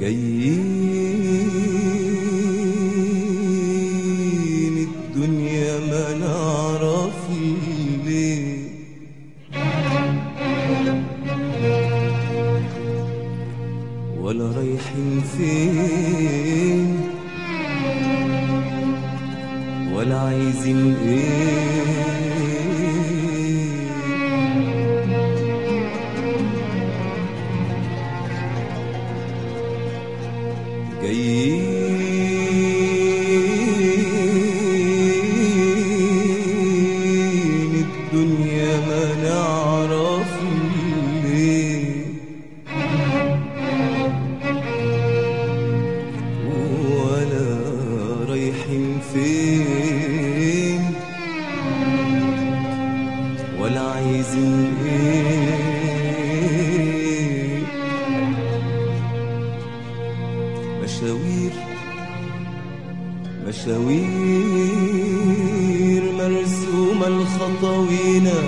جايين الدنيا ما نعرف ليه ولا رايحين فين ولا عايزين ايه جايين الدنيا ما نعرف ليه ولا رايحين فين ولا عايزين ايه مشاوير مشاوير مرسومة الخطوينا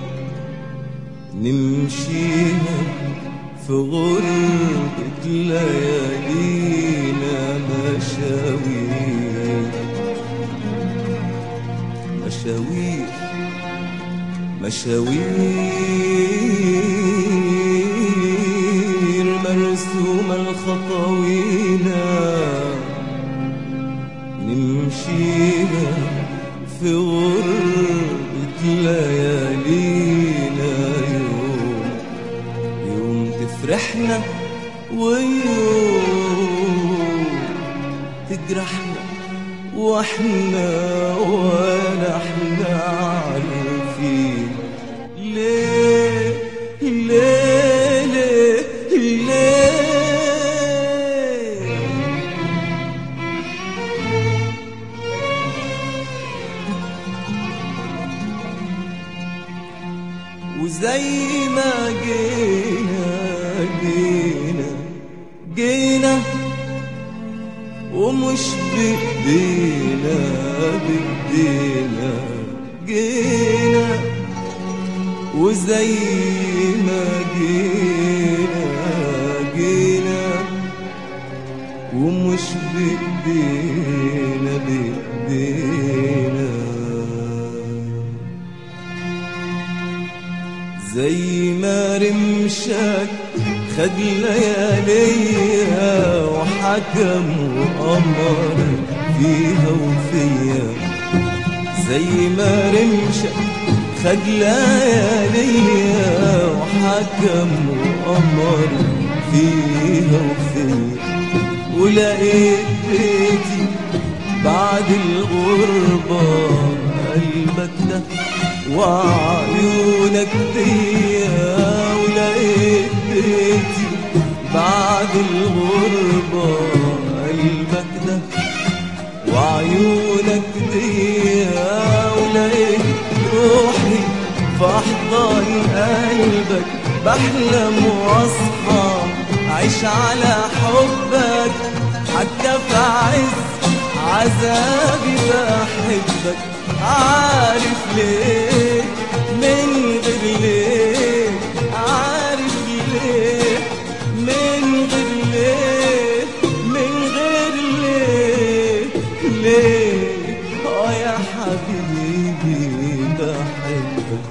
نمشيها في غربة ليالينا مشاوير مشاوير مشاوير مرسومة الخطوينا نمشيها في غربة ليالينا يوم يوم تفرحنا ويوم تجرحنا واحنا ولا احنا عارفين ليه ليه ليه ليه وزي ما جينا جينا جينا ومش بإيدينا بإيدينا جينا وزي ما جينا جينا ومش بإيدينا بإيدينا زي ما رمشك خد لياليها وحكم وأمر فيها وفيا زي ما رمشك خد لياليها وحكم وأمر فيها وفيا ولقيت بيتي بعد الغربة قلبك ده وعيونك ديا ولقيت بيتي بعد الغربة قلبك ده وعيونك ديا ولقيت روحي في أحضان قلبك بحلم واصحى عيش على حبك حتى في عز عذابي بحبك عارف ليه من غير ليه عارف ليه من غير ليه من غير ليه ليه اه يا حبيبي بحبك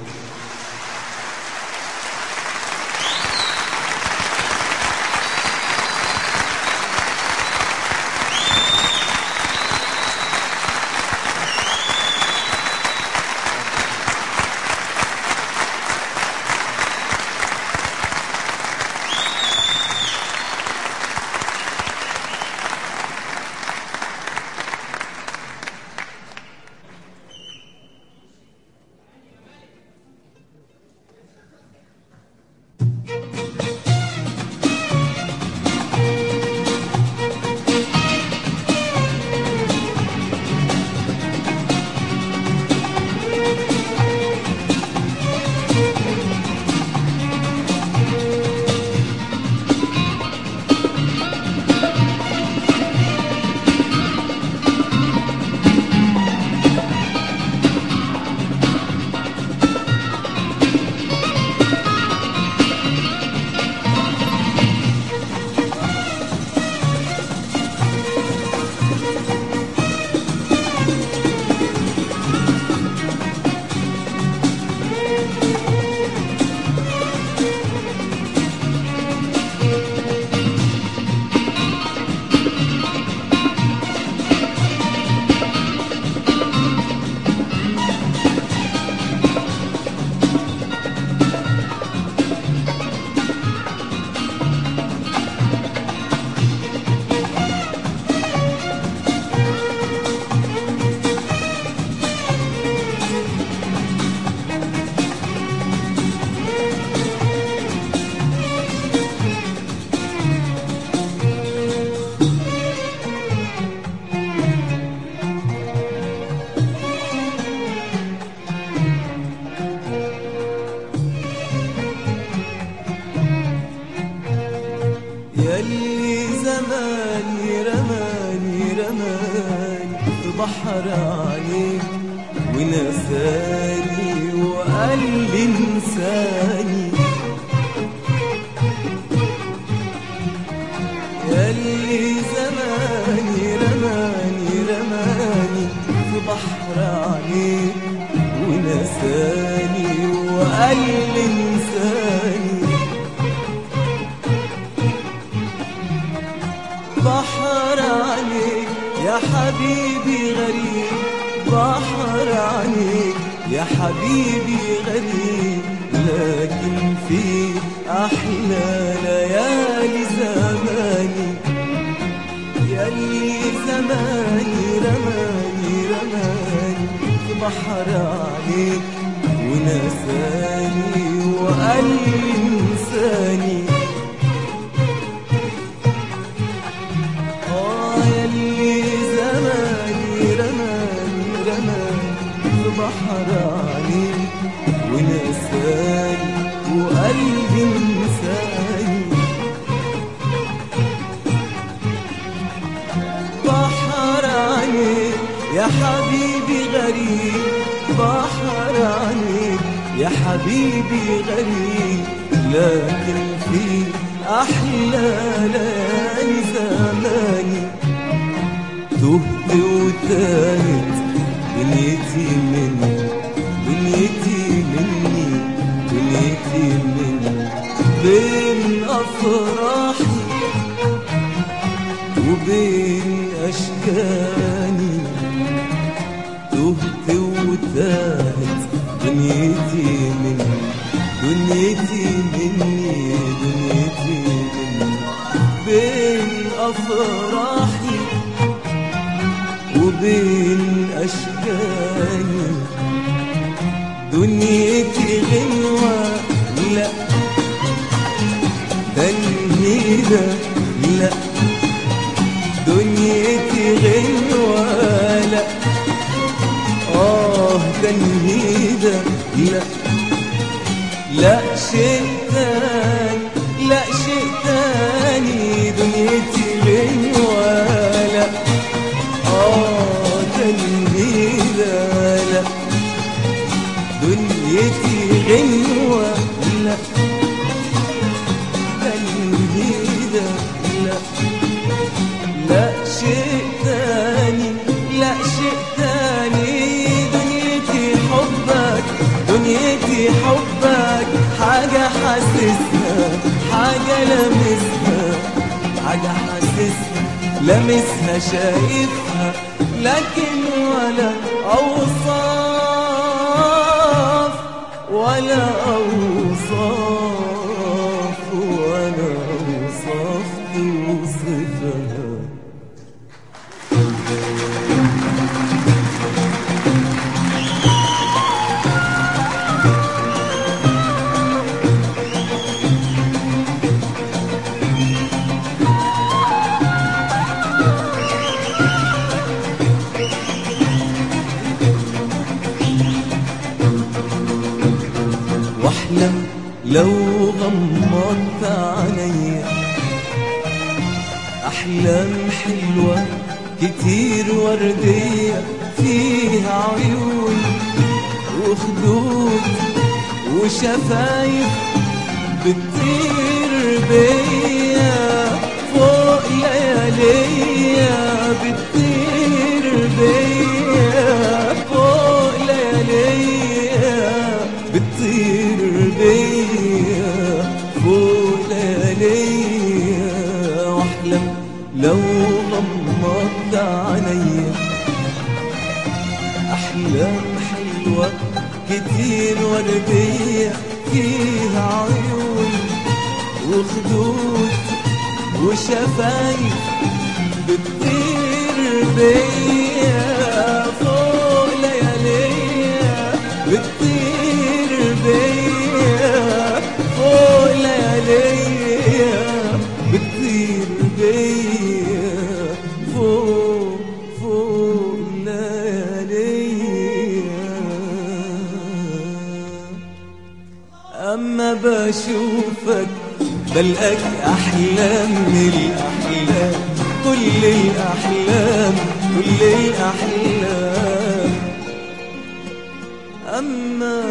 بحر عينيك ونساني وقال لي انساني ياللي زماني رماني رماني في بحر عينيك ونساني وقال لي انساني بحر عليك يا حبيبي غريب بحر عليك يا حبيبي غريب لكن في أحلى ليالي زماني ياللي زماني رماني رماني في بحر عليك ونساني وقال لي انساني آه ياللي زماني رماني رماني في بحر عليك ونساني وقلبي انساني بحر عليك يا حبيبي غريب بحر عليك يا حبيبي غريب لكن في أحلى ليالي زماني تهت وتاهت دنيتي مني دنيتي مني دنيتي مني بين أفراحي وبين أشكاني تهت وتاهت دنيتي مني دنيتي مني دنيتي مني بين أفراحي وبين أشكاني دنيتي غنوة لا تنهيدة لا دنيتي غنوة لا آه تنهيدة لا لا شيء تاني لا شيء تاني دنيتي غنوة لا آه تنهيدة لا دنيتي غنوة لا تنهيدة لا لا شيء تاني لا شيء تاني دنيتي حبك دنيتي حبك حاجة حاسسها حاجة لمسها حاجة حاسسها لمسها شايفها لكن ولا أوصاف ولا أوصاف ولا أوصاف توصفها واحلم لو غمضت عينيا احلام حلوه كتير ورديه فيها عيون وخدود وشفايف بتطير بيا فوق لياليا بتطير بيا فوق لياليا بتطير بيا فوق لياليا واحلم لو غمضت عينيا احلام حلوه كتير ورديه فيها عيون وخدود وشفايف بتطير بيا فوق لياليا بتطير بيا فوق لياليا بتطير بيا فوق فوق لياليا أما بشوفك بلقاك أحلام من الأحلام كل الأحلام كل الأحلام أما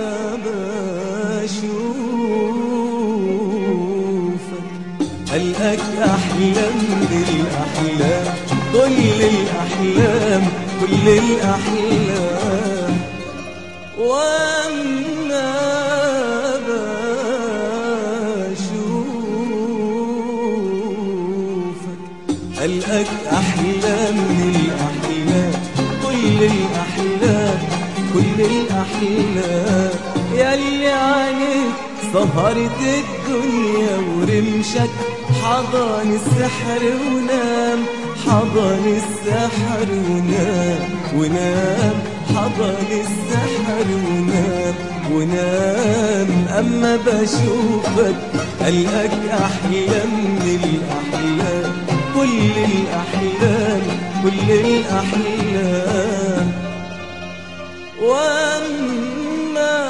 بشوفك ألقاك أحلام الأحلام كل الأحلام كل الأحلام وأما بشوفك ألقاك أحلام الأحلام كل الأحلام كل الأحلام ياللي عينيك سهرت الدنيا ورمشك حضن السحر ونام حضن السحر ونام ونام حضن السحر ونام ونام أما بشوفك ألقاك أحلام من الأحلام كل الأحلام كل الأحلام وأما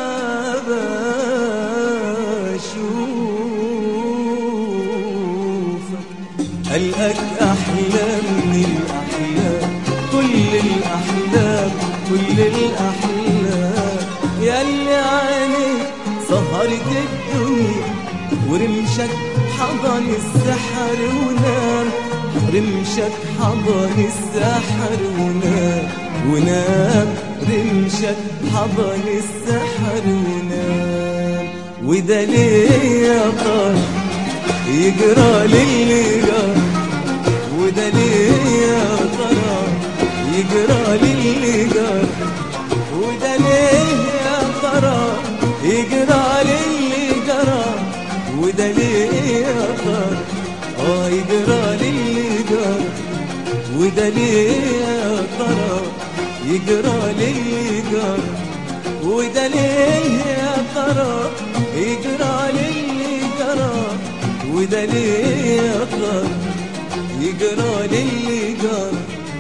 بشوفك ألقاك أحلام من الأحلام كل الأحلام كل الأحلام ياللي عينيك سهرت الدنيا ورمشك حضن السحر ونام رمشك حضن السحر ونام ونام رمشك حضن السحر ونام وده ليه يا طارق يجرى للي جرى وده ليه يا ترى يجرى للي جرى وده ليه يا ترى يجرى للي جرى وده ليه يا ترى اه يجرى للي جرى وده ليه يا ترى يجرى للي جرى وده ليه يا ترى يجرى للي جرى وده ليه يا ترى يجرى للي جرى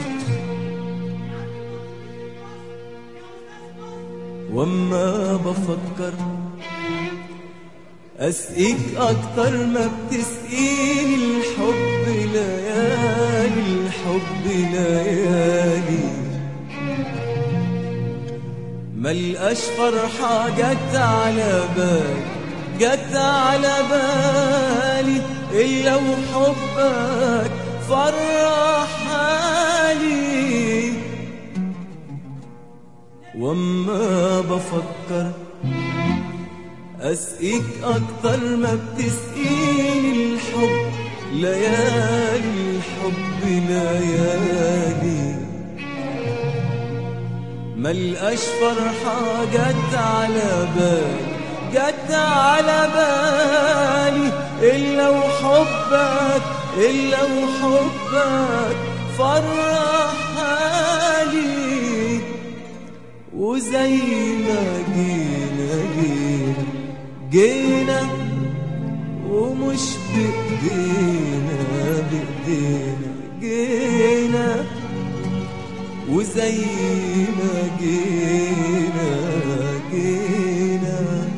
واما بفكر اسقيك اكتر ما بتسقيني الحب ليالي الحب ليالي ملقاش فرحة جت على بالي جت على بالي إلا وحبك فرح حالي واما بفكر اسقيك اكتر ما بتسقيني الحب ليالي الحب ليالي ملقاش فرحة جت على بالي جت على بالي إلا وحبك إلا وحبك فرح حالي وزي ما جينا جينا جينا ومش بإيدينا بإيدينا جينا وزي ما جينا جينا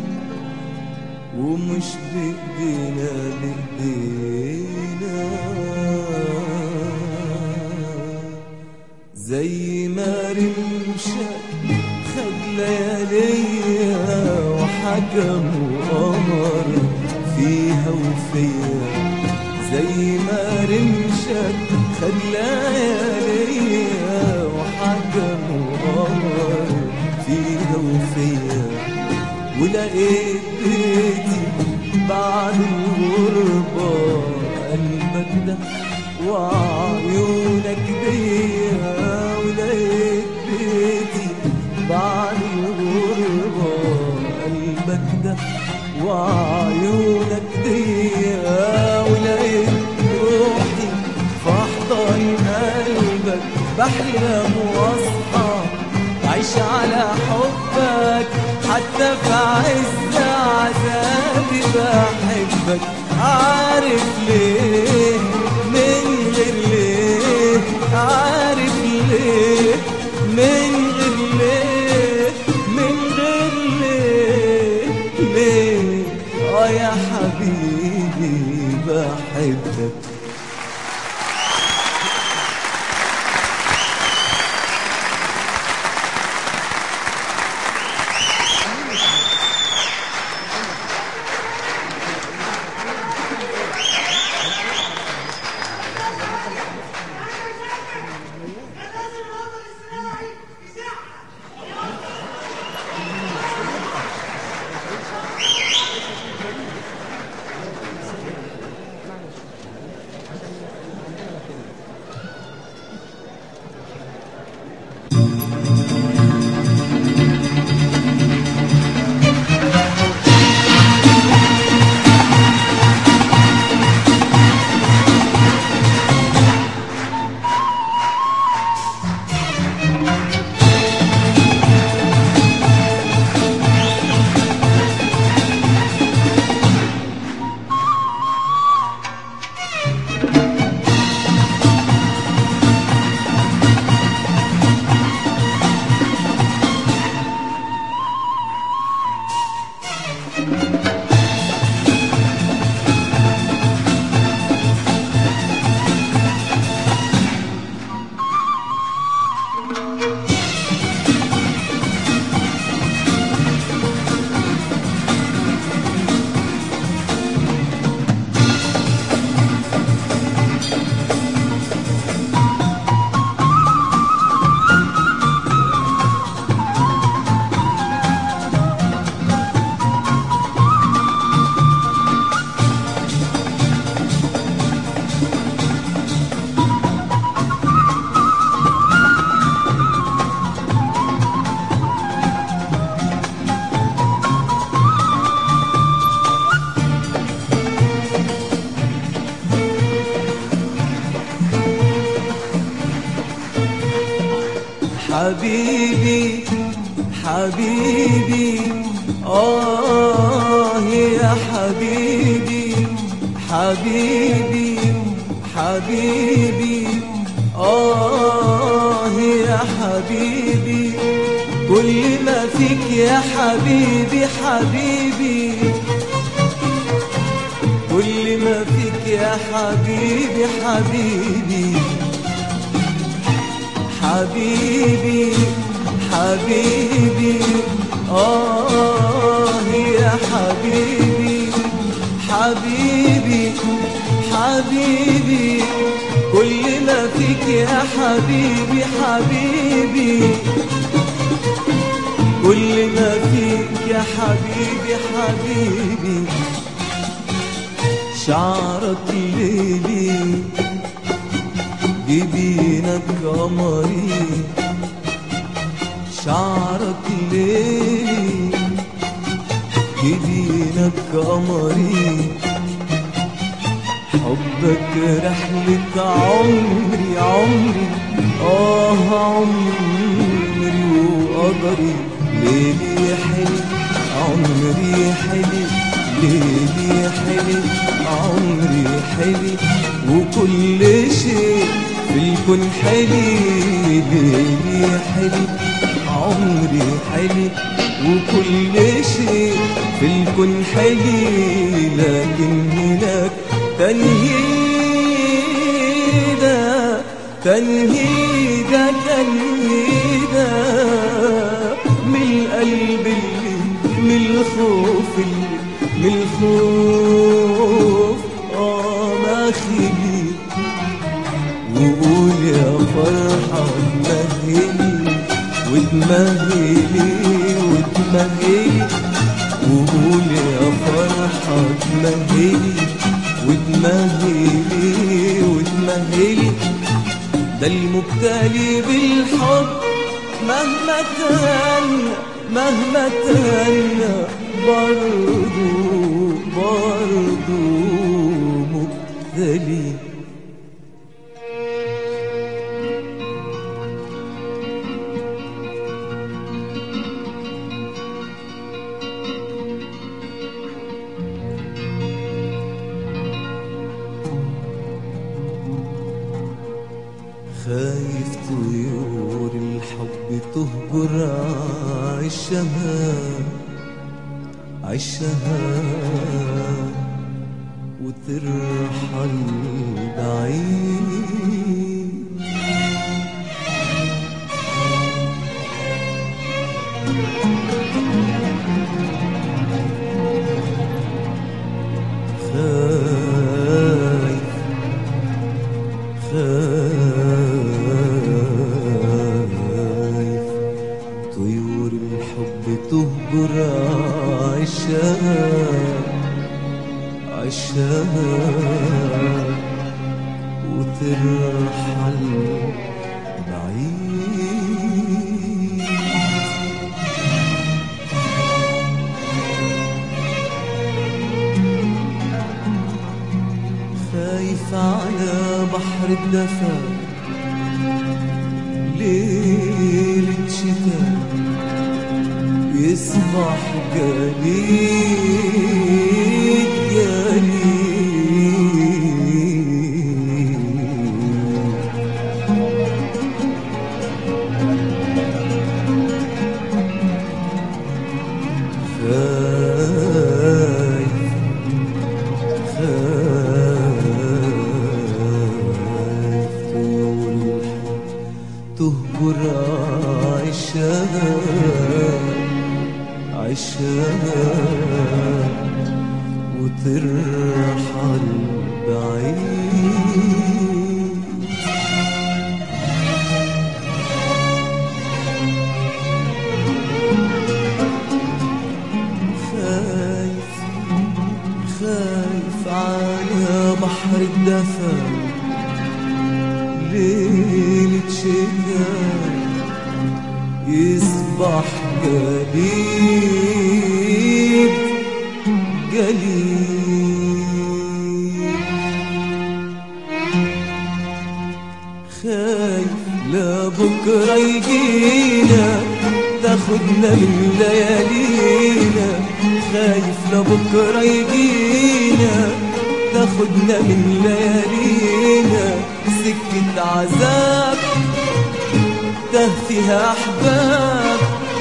ومش بإيدينا بإيدينا زي ما رمشك خد لياليها وحكم وأمر فيها وفيا زي ما رمشك خد لياليها وحكم وأمر فيها وفيا ولقيت بيتي بعد الغربة قلبك ده وعيونك بيا ولقيت بيتي بعد الغربة قلبك ده وعيونك ديا ولقيت روحي في أحضان قلبك بحلم واصحى عايش على حبك حتى في عز عذابي بحبك عارف ليه من غير ليه عارف ليه من غير ليه من غير ليه ليه اه يا حبيبي بحبك حبيبي حبيبي آه يا حبيبي حبيبي حبيبي آه يا حبيبي كل ما فيك يا حبيبي حبيبي كل ما فيك يا حبيبي حبيبي حبيبي حبيبي آه يا حبيبي حبيبي حبيبي كل ما فيك يا حبيبي حبيبي كل ما فيك يا حبيبي حبيبي شعرك ليلي جبينك قمري شعرك ليلي جبينك قمري حبك رحلة عمري عمري آه عمري وقدري ليلي حلو عمري حلو ليلي حلو عمري حلو وكل شيء في الكون حلو ليلي حلو عمري حلو وكل شيء في الكون حلو لكن هناك تنهيدة تنهيدة تنهيدة من القلب اللي من الخوف اللي من الخوف آه ما خلي وقول يا فرحة تمهلي وتمهلي وتمهلي وقول يا فرحة تمهلي وتمهلي وتمهلي ده المبتلي بالحب مهما تهنى مهما تهنى برضو برضو مبتلي خايف طيور الحب تهجر عشها عشها وترحل بعيد خايف خايف طيور الحب تهجر عشها عشها وترحل بعيد خايف على بحر الدفا ليلة شتاء يصبح جليد جليد خايف خايف طول الحب تهجر عشها عشها وترحل بعيد خايف خايف على بحر الدفا ليلة شتاء يصبح جليد جليد خايف لا بكرة لبكرة يجينا تاخدنا من ليالينا خايف لبكرة يجينا تاخدنا من ليالينا سكة عذاب ده فيها أحباب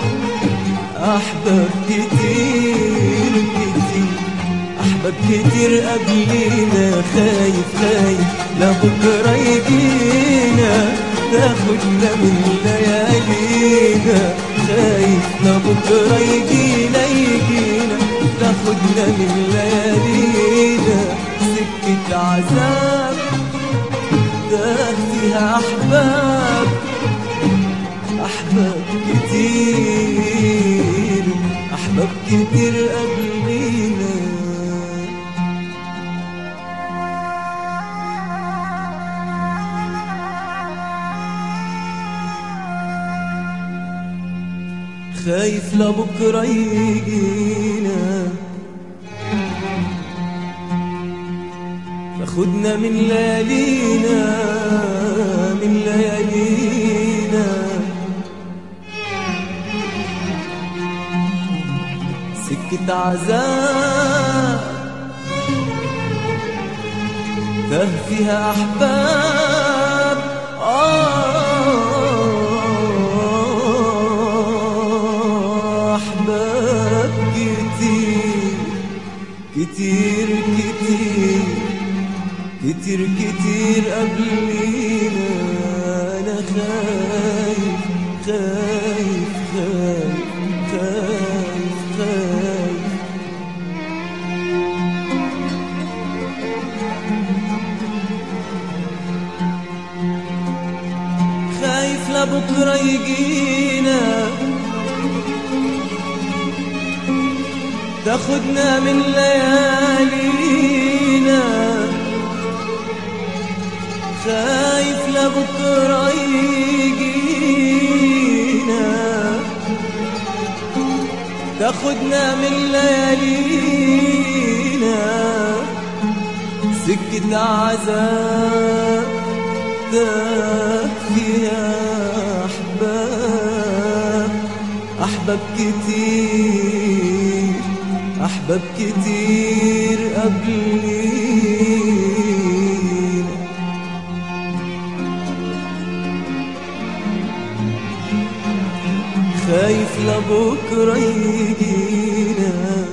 أحباب كتير كتير أحباب كتير قبلينا خايف خايف لبكرة يجينا تاخدنا من ليالينا خايف لبكرة يجينا يجينا تاخدنا من ليالينا سكة عذاب ده فيها أحباب أحباب كتير أحباب كتير قبلينا خايف لبكرة يجينا تاخدنا من ليالينا من ليالينا سكة عذاب ده فيها أحباب آه أحباب كتير كتير كتير كتير كتير قبلينا أنا خايف خايف خايف خايف خايف خايف لبكرة يجينا تاخدنا من ليالينا خايف لبكرة يجينا تاخدنا من ليالينا سكة عذاب ده فيها أحباب أحباب كتير أحباب كتير قبلينا خايف لبكرة يجينا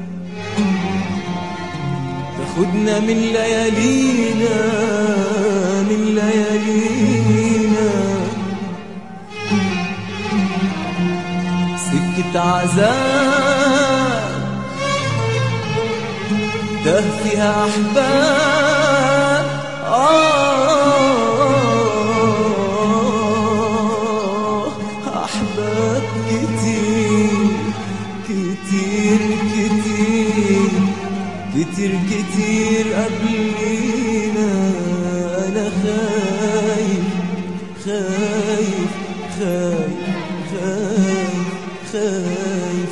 تاخدنا من ليالينا من ليالينا سكة عذاب ده فيها أحباب آه أحباب كتير كتير كتير كتير كتير قبلينا أنا خايف خايف خايف خايف خايف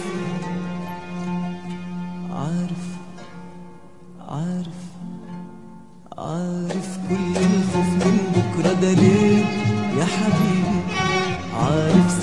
عارف عارف عارف كل الخوف من بكرة ده ليه يا حبيبي عارف